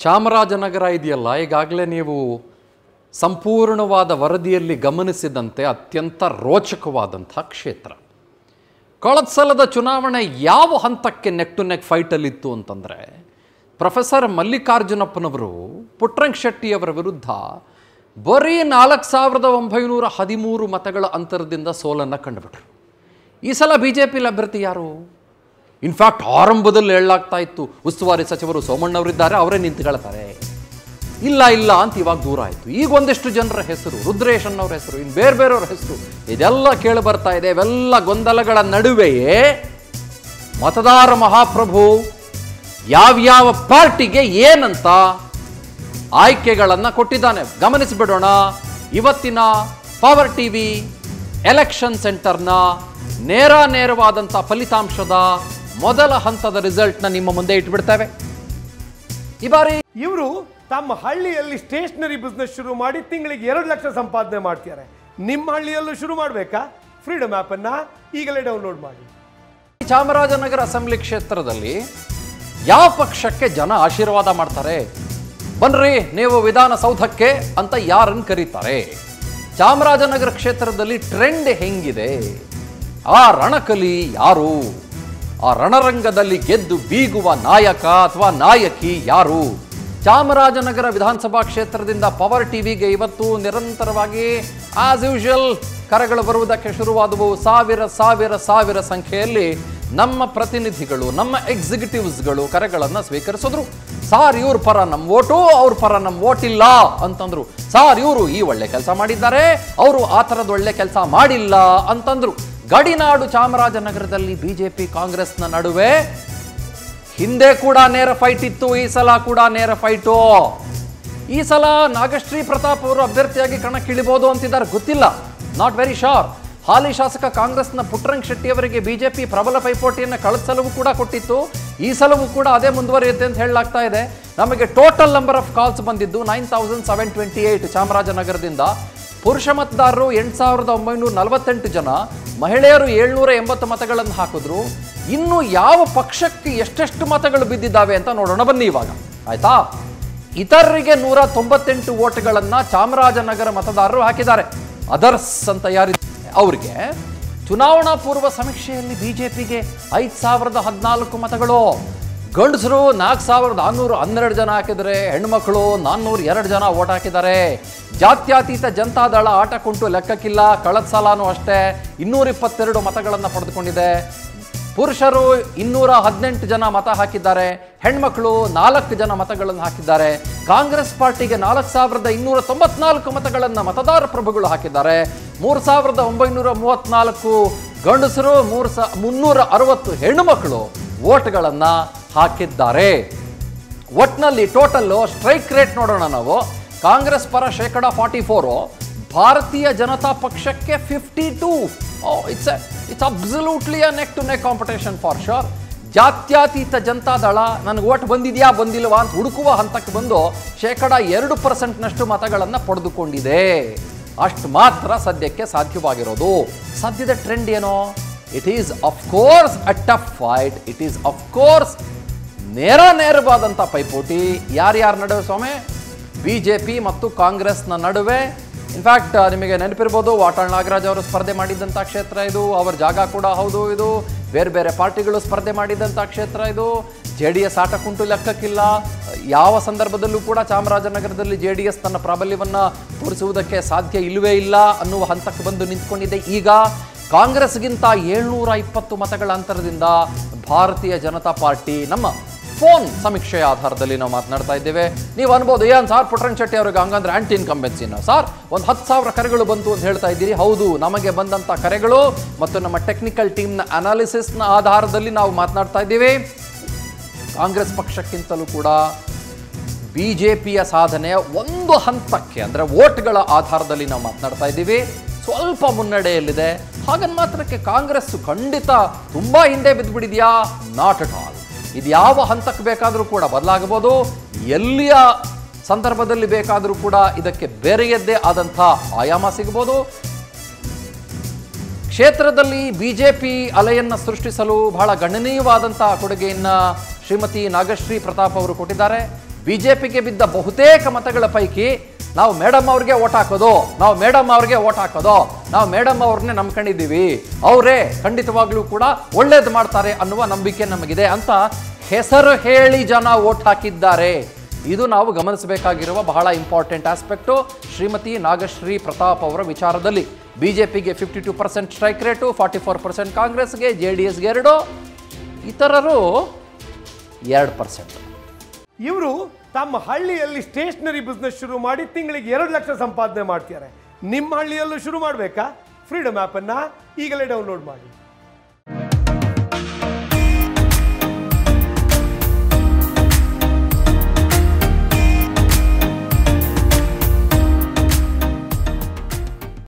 ಚಾಮರಾಜನಗರ ಇದೆಯಲ್ಲ ಈಗಾಗಲೇ ನೀವು ಸಂಪೂರ್ಣವಾದ ವರದಿಯಲ್ಲಿ ಗಮನಿಸಿದಂತೆ ಅತ್ಯಂತ ರೋಚಕವಾದಂಥ ಕ್ಷೇತ್ರ ಕಳೆದ ಸಲದ ಚುನಾವಣೆ ಯಾವ ಹಂತಕ್ಕೆ ನೆಕ್ ಟು ನೆಕ್ ಫೈಟಲ್ಲಿತ್ತು ಅಂತಂದರೆ ಪ್ರೊಫೆಸರ್ ಮಲ್ಲಿಕಾರ್ಜುನಪ್ಪನವರು ಪುಟ್ರಂಗ್ ಶೆಟ್ಟಿಯವರ ವಿರುದ್ಧ ಬರೀ ನಾಲ್ಕು ಸಾವಿರದ ಒಂಬೈನೂರ ಹದಿಮೂರು ಮತಗಳ ಅಂತರದಿಂದ ಸೋಲನ್ನು ಕಂಡುಬಿಟ್ರು ಈ ಸಲ ಬಿ ಜೆ ಪಿಲಿ ಅಭ್ಯರ್ಥಿ ಯಾರು ಇನ್ಫ್ಯಾಕ್ಟ್ ಆರಂಭದಲ್ಲಿ ಹೇಳಲಾಗ್ತಾ ಇತ್ತು ಉಸ್ತುವಾರಿ ಸಚಿವರು ಸೋಮಣ್ಣವರಿದ್ದಾರೆ ಅವರೇ ನಿಂತ್ಕೊಳ್ತಾರೆ ಇಲ್ಲ ಇಲ್ಲ ಅಂತ ಇವಾಗ ದೂರ ಆಯಿತು ಈಗ ಒಂದಿಷ್ಟು ಜನರ ಹೆಸರು ರುದ್ರೇಶ್ ಅನ್ನೋರ ಹೆಸರು ಇನ್ನು ಬೇರೆ ಬೇರೆಯವ್ರ ಹೆಸರು ಇದೆಲ್ಲ ಕೇಳಿ ಬರ್ತಾ ಇದೆ ಇವೆಲ್ಲ ಗೊಂದಲಗಳ ನಡುವೆಯೇ ಮತದಾರ ಮಹಾಪ್ರಭು ಯಾವ್ಯಾವ ಪಾರ್ಟಿಗೆ ಏನಂತ ಆಯ್ಕೆಗಳನ್ನು ಕೊಟ್ಟಿದ್ದಾನೆ ಗಮನಿಸಿಬಿಡೋಣ ಇವತ್ತಿನ ಪವರ್ ಟಿವಿ ಎಲೆಕ್ಷನ್ ಸೆಂಟರ್ನ ನೇರ ನೇರವಾದಂಥ ಫಲಿತಾಂಶದ ಮೊದಲ ಹಂತದ ರಿಸಲ್ಟ್ನ ನಿಮ್ಮ ಮುಂದೆ ಇಟ್ಬಿಡ್ತೇವೆ ಈ ಬಾರಿ ಇವರು ತಮ್ಮ ಹಳ್ಳಿಯಲ್ಲಿ ಸ್ಟೇಷನರಿ ಬಿಸ್ನೆಸ್ ಶುರು ಮಾಡಿ ತಿಂಗಳಿಗೆ ಎರಡು ಲಕ್ಷ ಸಂಪಾದನೆ ಮಾಡ್ತಾರೆ ನಿಮ್ಮ ಹಳ್ಳಿಯಲ್ಲೂ ಶುರು ಮಾಡಬೇಕಾ ಫ್ರೀಡಮ್ ಆ್ಯಪನ್ನು ಈಗಲೇ ಡೌನ್ಲೋಡ್ ಮಾಡಿ ಚಾಮರಾಜನಗರ ಅಸೆಂಬ್ಲಿ ಕ್ಷೇತ್ರದಲ್ಲಿ ಯಾವ ಪಕ್ಷಕ್ಕೆ ಜನ ಆಶೀರ್ವಾದ ಮಾಡ್ತಾರೆ ಬನ್ರಿ ನೀವು ವಿಧಾನಸೌಧಕ್ಕೆ ಅಂತ ಯಾರನ್ನು ಕರೀತಾರೆ ಚಾಮರಾಜನಗರ ಕ್ಷೇತ್ರದಲ್ಲಿ ಟ್ರೆಂಡ್ ಹೆಂಗಿದೆ ಆ ರಣಕಲಿ ಯಾರು ಆ ರಣರಂಗದಲ್ಲಿ ಗೆದ್ದು ಬೀಗುವ ನಾಯಕ ಅಥವಾ ನಾಯಕಿ ಯಾರು ಚಾಮರಾಜನಗರ ವಿಧಾನಸಭಾ ಕ್ಷೇತ್ರದಿಂದ ಪವರ್ ಟಿವಿಗೆ ಇವತ್ತು ನಿರಂತರವಾಗಿ ಆಸ್ ಯೂಶುವಲ್ ಕರೆಗಳು ಬರುವುದಕ್ಕೆ ಶುರುವಾದವು ಸಾವಿರ ಸಾವಿರ ಸಾವಿರ ಸಂಖ್ಯೆಯಲ್ಲಿ ನಮ್ಮ ಪ್ರತಿನಿಧಿಗಳು ನಮ್ಮ ಎಕ್ಸಿಕ್ಯೂಟಿವ್ಸ್ಗಳು ಕರೆಗಳನ್ನು ಸ್ವೀಕರಿಸಿದ್ರು ಸಾರ್ ಇವ್ರ ಪರ ನಮ್ಮ ಓಟು ಅವ್ರ ಪರ ನಮ್ಮ ಓಟ್ ಇಲ್ಲ ಅಂತಂದ್ರು ಸಾರ್ ಇವರು ಈ ಒಳ್ಳೆ ಕೆಲಸ ಮಾಡಿದ್ದಾರೆ ಅವರು ಆ ಥರದ ಒಳ್ಳೆ ಕೆಲಸ ಮಾಡಿಲ್ಲ ಅಂತಂದ್ರು ಗಡಿನಾಡು ಚಾಮರಾಜನಗರದಲ್ಲಿ ಬಿಜೆಪಿ ಕಾಂಗ್ರೆಸ್ನ ನಡುವೆ ಹಿಂದೆ ಕೂಡ ನೇರ ಫೈಟ್ ಇತ್ತು ಈ ಸಲ ಕೂಡ ನೇರ ಫೈಟು ಈ ಸಲ ನಾಗಶ್ರೀ ಪ್ರತಾಪ್ ಅವರು ಅಭ್ಯರ್ಥಿಯಾಗಿ ಕಣಕ್ಕಿಳಿಬೋದು ಅಂತಿದ್ದಾರೆ ಗೊತ್ತಿಲ್ಲ ನಾಟ್ ವೆರಿ ಶೋರ್ ಹಾಲಿ ಶಾಸಕ ಕಾಂಗ್ರೆಸ್ನ ಪುಟ್ಟರಂಗ್ ಶೆಟ್ಟಿ ಅವರಿಗೆ ಬಿಜೆಪಿ ಪ್ರಬಲ ಪೈಪೋಟಿಯನ್ನು ಕಳೆದ ಸಲವೂ ಕೂಡ ಕೊಟ್ಟಿತ್ತು ಈ ಸಲವೂ ಕೂಡ ಅದೇ ಮುಂದುವರಿಯುತ್ತೆ ಅಂತ ಹೇಳಲಾಗ್ತಾ ಇದೆ ನಮಗೆ ಟೋಟಲ್ ನಂಬರ್ ಆಫ್ ಕಾಲ್ಸ್ ಬಂದಿದ್ದು nine thousand seven twenty eight ಚಾಮರಾಜನಗರದಿಂದ ಪುರುಷ ಮತದಾರರು ಎಂಟು ಸಾವಿರದ ಒಂಬೈನೂರ ನಲವತ್ತೆಂಟು ಜನ ಮಹಿಳೆಯರು ಏಳ್ನೂರ ಎಂಬತ್ತು ಮತಗಳನ್ನು ಹಾಕಿದ್ರು ಇನ್ನು ಯಾವ ಪಕ್ಷಕ್ಕೆ ಎಷ್ಟೆಷ್ಟು ಮತಗಳು ಬಿದ್ದಿದ್ದಾವೆ ಅಂತ ನೋಡೋಣ ಬನ್ನಿ ಇವಾಗ ಆಯ್ತಾ ಇತರರಿಗೆ ನೂರ ತೊಂಬತ್ತೆಂಟು ಓಟ್ಗಳನ್ನು ಚಾಮರಾಜನಗರ ಮತದಾರರು ಹಾಕಿದ್ದಾರೆ ಅದರ್ಸ್ ಅಂತ ಯಾರಿದ್ದಾರೆ ಅವ್ರಿಗೆ ಚುನಾವಣಾ ಪೂರ್ವ ಸಮೀಕ್ಷೆಯಲ್ಲಿ ಬಿಜೆಪಿಗೆ ಐದು ಸಾವಿರದ ಹದಿನಾಲ್ಕು ಮತಗಳು ಗಂಡಸರು ನಾಲ್ಕು ಸಾವಿರದ ನಾನ್ನೂರು ಹನ್ನೆರಡು ಜನ ಹಾಕಿದರೆ ಹೆಣ್ಮಕ್ಳು ನಾನ್ನೂರು ಎರಡು ಜನ ಓಟ್ ಹಾಕಿದ್ದಾರೆ ಜಾತ್ಯತೀತ ಜನತಾದಳ ಆಟ ಕುಂಟು ಲೆಕ್ಕಕ್ಕಿಲ್ಲ ಕಳೆದ ಸಲನೂ ಅಷ್ಟೇ ಇನ್ನೂರ ಇಪ್ಪತ್ತೆರಡು ಮತಗಳನ್ನು ಪಡೆದುಕೊಂಡಿದೆ ಪುರುಷರು ಇನ್ನೂರ ಹದಿನೆಂಟು ಜನ ಮತ ಹಾಕಿದ್ದಾರೆ ಹೆಣ್ಮಕ್ಳು ನಾಲ್ಕು ಜನ ಮತಗಳನ್ನು ಹಾಕಿದ್ದಾರೆ ಕಾಂಗ್ರೆಸ್ ಪಾರ್ಟಿಗೆ ನಾಲ್ಕು ಸಾವಿರದ ಇನ್ನೂರ ತೊಂಬತ್ನಾಲ್ಕು ಮತಗಳನ್ನು ಮತದಾರ ಪ್ರಭುಗಳು ಹಾಕಿದ್ದಾರೆ ಮೂರು ಸಾವಿರದ ಒಂಬೈನೂರ ಮೂವತ್ನಾಲ್ಕು ಗಂಡಸರು ಮೂರು ಸಾ ಮುನ್ನೂರ ಅರವತ್ತು ಹೆಣ್ಣುಮಕ್ಕಳು ವೋಟ್ಗಳನ್ನು ಹಾಕಿದ್ದಾರೆ ಒಟ್ನಲ್ಲಿ ಟೋಟಲ್ಲು ಸ್ಟ್ರೈಕ್ ರೇಟ್ ನೋಡೋಣ ನಾವು ಕಾಂಗ್ರೆಸ್ ಪರ ಶೇಕಡ ಫಾರ್ಟಿ ಫೋರು ಭಾರತೀಯ ಜನತಾ ಪಕ್ಷಕ್ಕೆ fifty two it's it's absolutely a neck to neck competition for sure ಜಾತ್ಯತೀತ ಜನತಾದಳ ನನಗೆ ಓಟ್ ಬಂದಿದೆಯಾ ಬಂದಿಲ್ವಾ ಅಂತ ಹುಡುಕುವ ಹಂತಕ್ಕೆ ಬಂದು ಶೇಕಡ ಎರಡು ಪರ್ಸೆಂಟ್ನಷ್ಟು ಮತಗಳನ್ನು ಪಡೆದುಕೊಂಡಿದೆ ಅಷ್ಟು ಮಾತ್ರ ಸದ್ಯಕ್ಕೆ ಸಾಧ್ಯವಾಗಿರೋದು ಸದ್ಯದ ಟ್ರೆಂಡ್ ಏನೋ it is of course a tough fight it is of course ನೇರ ನೇರವಾದಂಥ ಪೈಪೋಟಿ ಯಾರ್ಯಾರ ನಡುವೆ ಸ್ವಾಮಿ ಬಿ ಜೆ ಪಿ ಮತ್ತು ಕಾಂಗ್ರೆಸ್ನ ನಡುವೆ ಇನ್ಫ್ಯಾಕ್ಟ್ ನಿಮಗೆ ನೆನಪಿರ್ಬೋದು ವಾಟಾಳ್ ನಾಗರಾಜ್ ಅವರು ಸ್ಪರ್ಧೆ ಮಾಡಿದ್ದಂಥ ಕ್ಷೇತ್ರ ಇದು ಅವರ ಜಾಗ ಕೂಡ ಹೌದು ಇದು ಬೇರೆ ಬೇರೆ ಪಾರ್ಟಿಗಳು ಸ್ಪರ್ಧೆ ಮಾಡಿದಂಥ ಕ್ಷೇತ್ರ ಇದು ಜೆ ಡಿ ಎಸ್ ಆಟ ಕುಂಟು ಲೆಕ್ಕಕ್ಕಿಲ್ಲ ಯಾವ ಸಂದರ್ಭದಲ್ಲೂ ಕೂಡ ಚಾಮರಾಜನಗರದಲ್ಲಿ ಜೆ ಡಿ ಎಸ್ ತನ್ನ ಪ್ರಾಬಲ್ಯವನ್ನು ತೋರಿಸುವುದಕ್ಕೆ ಸಾಧ್ಯ ಇಲ್ಲವೇ ಇಲ್ಲ ಅನ್ನುವ ಹಂತಕ್ಕೆ ಬಂದು ನಿಂತ್ಕೊಂಡಿದೆ ಈಗ ಕಾಂಗ್ರೆಸ್ಗಿಂತ ಏಳ್ನೂರ ಇಪ್ಪತ್ತು ಮತಗಳ ಅಂತರದಿಂದ ಭಾರತೀಯ ಜನತಾ ಪಾರ್ಟಿ ನಮ್ಮ ಫೋನ್ ಸಮೀಕ್ಷೆಯ ಆಧಾರದಲ್ಲಿ ನಾವು ಮಾತನಾಡ್ತಾ ಇದ್ದೇವೆ ನೀವು ಅನ್ಬೋದು ಏನ್ ಸಾರ್ ಪುಟ್ರಂಗ್ ಶೆಟ್ಟಿ ಅವ್ರಿಗೆ ಹಂಗಂದ್ರೆ ಆಂಟಿ ಇನ್ಕಂಬೆನ್ಸಿನ ಸಾರ್ ಒಂದು ಹತ್ತು ಸಾವಿರ ಕರೆಗಳು ಬಂತು ಅಂತ ಹೇಳ್ತಾ ಇದ್ದೀರಿ ಹೌದು ನಮಗೆ ಬಂದಂಥ ಕರೆಗಳು ಮತ್ತು ನಮ್ಮ ಟೆಕ್ನಿಕಲ್ ಟೀಮ್ನ ಅನಾಲಿಸಿಸ್ನ ಆಧಾರದಲ್ಲಿ ನಾವು ಮಾತನಾಡ್ತಾ ಇದ್ದೀವಿ ಕಾಂಗ್ರೆಸ್ ಪಕ್ಷಕ್ಕಿಂತಲೂ ಕೂಡ ಬಿ ಜೆ ಪಿಯ ಸಾಧನೆಯ ಒಂದು ಹಂತಕ್ಕೆ ಅಂದರೆ ವೋಟ್ಗಳ ಆಧಾರದಲ್ಲಿ ನಾವು ಮಾತನಾಡ್ತಾ ಇದ್ದೀವಿ ಸ್ವಲ್ಪ ಮುನ್ನಡೆಯಲ್ಲಿದೆ ಹಾಗನ್ ಮಾತ್ರಕ್ಕೆ ಕಾಂಗ್ರೆಸ್ ಖಂಡಿತ ತುಂಬ ಹಿಂದೆ ಬಿದ್ದುಬಿಡಿದೆಯಾ ನಾಟ್ ಅಟ್ ಆಲ್ ಇದು ಯಾವ ಹಂತಕ್ಕೆ ಬೇಕಾದರೂ ಕೂಡ ಬದಲಾಗಬಹುದು ಎಲ್ಲಿಯ ಸಂದರ್ಭದಲ್ಲಿ ಬೇಕಾದರೂ ಕೂಡ ಇದಕ್ಕೆ ಬೇರೆಯದ್ದೇ ಆದಂಥ ಆಯಾಮ ಸಿಗ್ಬೋದು ಕ್ಷೇತ್ರದಲ್ಲಿ ಬಿಜೆಪಿ ಅಲೆಯನ್ನು ಸೃಷ್ಟಿಸಲು ಬಹಳ ಗಣನೀಯವಾದಂಥ ಕೊಡುಗೆಯನ್ನು ಶ್ರೀಮತಿ ನಾಗಶ್ರೀ ಪ್ರತಾಪ್ ಅವರು ಕೊಟ್ಟಿದ್ದಾರೆ ಬಿಜೆಪಿಗೆ ಬಿದ್ದ ಬಹುತೇಕ ಮತಗಳ ಪೈಕಿ ನಾವು ಮೇಡಮ್ ಅವ್ರಿಗೆ ಓಟ್ ಹಾಕೋದು ನಾವು ಮೇಡಮ್ ಅವ್ರಿಗೆ ಓಟ್ ಹಾಕೋದು ನಾವು ಮೇಡಮ್ ಅವ್ರನ್ನೇ ನಂಬ್ಕೊಂಡಿದ್ದೀವಿ ಅವರೇ ಖಂಡಿತವಾಗ್ಲೂ ಕೂಡ ಒಳ್ಳೇದು ಮಾಡ್ತಾರೆ ಅನ್ನುವ ನಂಬಿಕೆ ನಮಗಿದೆ ಅಂತ ಹೆಸರು ಹೇಳಿ ಜನ ಓಟ್ ಹಾಕಿದ್ದಾರೆ ಇದು ನಾವು ಗಮನಿಸಬೇಕಾಗಿರುವ ಬಹಳ ಇಂಪಾರ್ಟೆಂಟ್ ಆಸ್ಪೆಕ್ಟು ಶ್ರೀಮತಿ ನಾಗಶ್ರೀ ಪ್ರತಾಪ್ ಅವರ ವಿಚಾರದಲ್ಲಿ ಬಿಜೆಪಿಗೆ fifty two percent strike rate forty four percent ಕಾಂಗ್ರೆಸ್ಗೆ ಜೆ ಡಿ ಎಸ್ಗೆ ಎರಡು ಇತರರು ಎರಡು ಪರ್ಸೆಂಟ್ ಇವರು ತಮ್ಮ ಹಳ್ಳಿಯಲ್ಲಿ ಸ್ಟೇಷನರಿ ಬಿಸ್ನೆಸ್ ಶುರು ಮಾಡಿ ತಿಂಗಳಿಗೆ ಎರಡು ಲಕ್ಷ ಸಂಪಾದನೆ ಮಾಡ್ತಿದ್ದಾರೆ ನಿಮ್ಮ ಹಳ್ಳಿಯಲ್ಲೂ ಶುರು ಮಾಡಬೇಕಾ ಫ್ರೀಡಮ್ ಆ್ಯಪನ್ನು ಈಗಲೇ ಡೌನ್ಲೋಡ್ ಮಾಡಿ